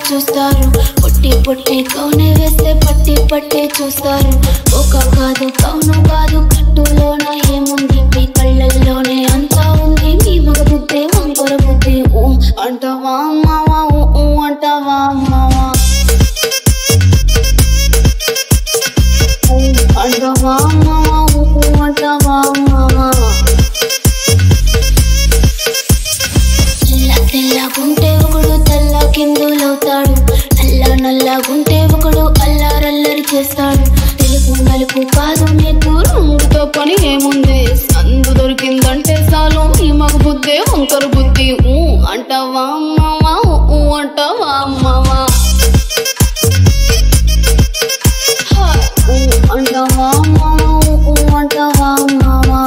చూస్తారు పొట్టి పొట్టి కౌనే వేస్తే పట్టి పట్టి చూస్తారు ఒక కాదు కౌను కాదు కట్టులోన ఏముంది మీ కళ్ళల్లోనే అంతా ఉంది మీ మగ బుద్ధి వంకర బుద్ధి ఊ అంటావా మావా ఊ ఊ అంటావా మావా ఊ అంటావా మావా ఊ ఊ అంటావా మావా తెల్ల తెల్లగుంటే ఒకడు తెల్ల కిందులవుతాడు నల్ల నల్లగుంటే ఒకడు అల్లారల్లరి చేస్తాడు తెలుగు నలుపు కాదు నీకు రంగుతో పని ఏముంది సందు దొరికిందంటే చాలు ఈ మగ బుద్ధి వంకర బుద్ధి ఊ అంటావా మావా ఊ అంటావా మావా హాయ్, ఊ అంటావా మావా ఊ అంటావా మావా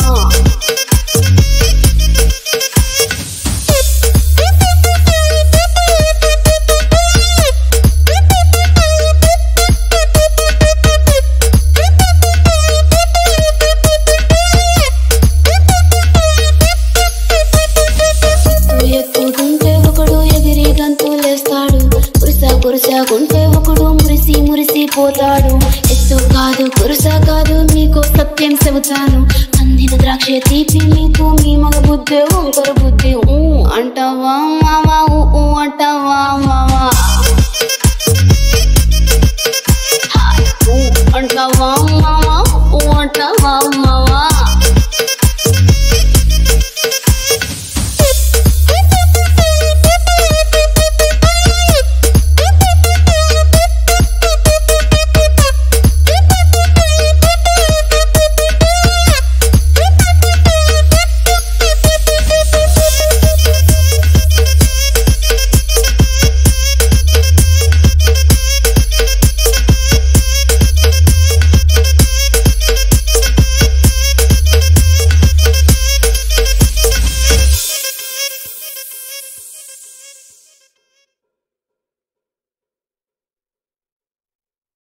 ఎత్తుకుంటే ఒకడు ఎగిరి గంతులేస్తాడు కురుస కురుసకుంటే ఒకడు మురిసి మురిసి పోతాడు ఎత్తు కాదు కురుస కాదు మీకు సత్యం చెబుతాను అందిన ద్రాక్ష తీపి మీకు మీ మగ బుద్ధి వంకర బుద్ధి ఊ అంటావా మావా ఊ ఊ అంటావా మావా హాయ్, ఊ అంటావా మావా ఊ అంటావా మావా